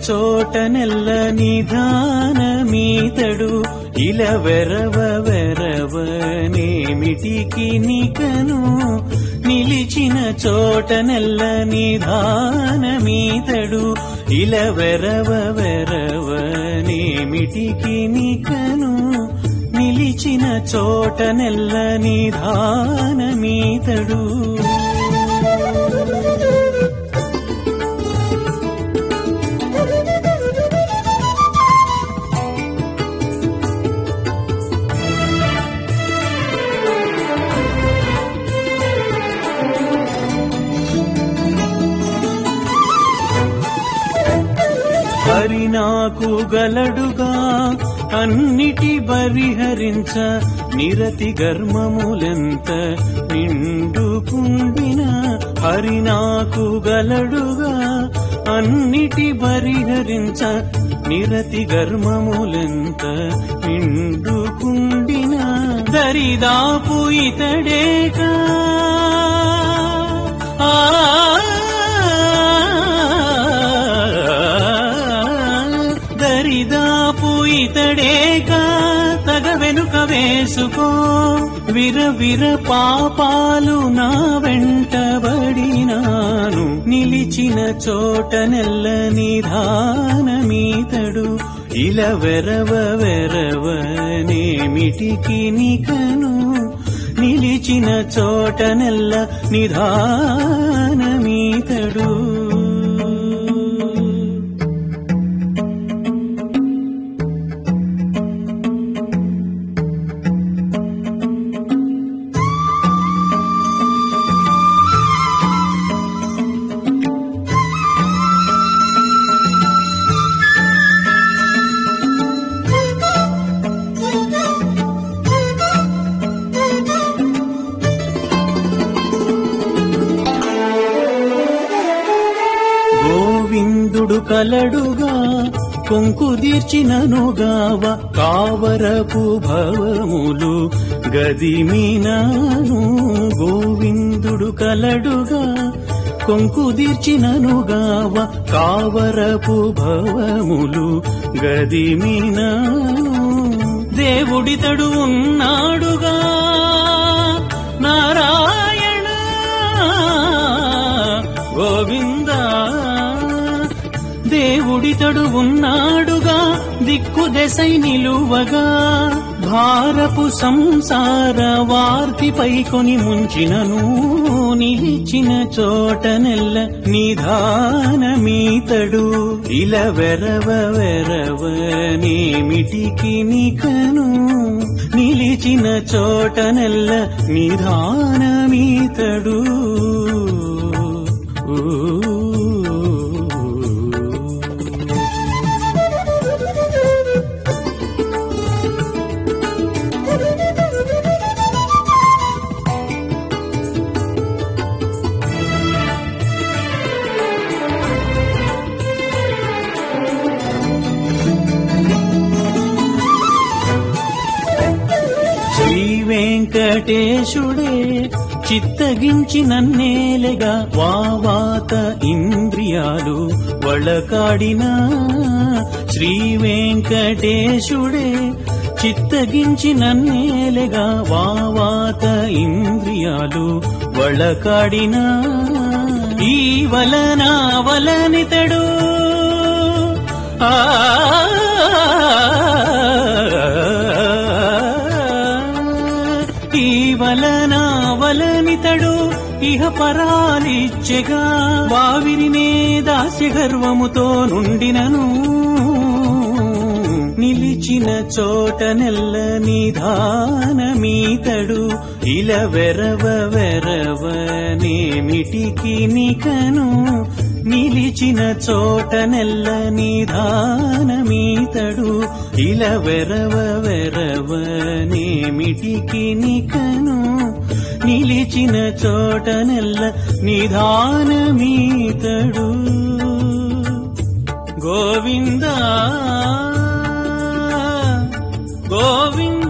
చోట నెల్ల నిధానమీతడు ఇల వెరవ వెరవ నేమిటికి నికను నిలిచిన చోట నెల్ల నిధానమీతడు ఇల వెరవ వెరవ నేమిటికి నికను నిలిచిన చోట నెల్ల నిధానమీతడు హరి నాకు గలడుగా అన్నిటి బరిహరించ నిరతి గర్మములెంత నిండుకుండిన హరి నాకు గలడుగా అన్నిటి బరిహరించ నిరతి గర్మములెంత నిండుకుండిన దరిదాపు ఇతడేకా దరిదాపు ఇతడేగా తగ వెనుక వేసుకో విర విర పాపాలు నా వెంటబడినాను నిలిచిన చోట నెల్ల నిధానమీతడు ఇల వెరవ వెరవ నేమిటికి నికను నిలిచిన చోట నెల్ల నిధానమీతడు గోవిందుడు కలడుగా కొంకుదీర్చిననుగావ కావరపు భవములు గదిమినాను గోవిందుడు కలడుగా కొంకుదీర్చిననుగావ కావరపు భవములు గదిమినాను దేవుడితడు ఉన్నాడుగా నారాయణ గోవింద దేవుడితడు ఉన్నాడుగా దిక్కు దశై నిలువగా భారపు సంసార వార్తిపై కొని ముంచినను నిలిచిన చోట నెల్ల నిధానమీతడు ఇల వెరవ వెరవ నేమిటికి నికను నిలిచిన చోట నెల్ల నిధానమీతడు శ్రీ వెంకటేశుడే చిత్తగించి నన్నేలెగా వావాత ఇంద్రియాలు వళకాడినా శ్రీ వెంకటేశుడే చిత్తగించి నన్నేలెగా వావాత ఇంద్రియాలు వళకాడినా ఈ వలన వలనితడు ఆ ఈ వలన వలనితడు ఇహ పరాలిచ్చెగా వావిరినే దాస్య గర్వముతో నుండినను నిలిచిన చోట నెల్ల నిధానమీతడు ఇల వెరవ వెరవ నేమిటికి నికను నిలిచిన చోట నెల్ల నిధానమీతడు ఇల వెరవ వెరవ నేమిటికి నికను నిలిచిన చోట నెల్ల నిధానమీతడు గోవింద గోవింద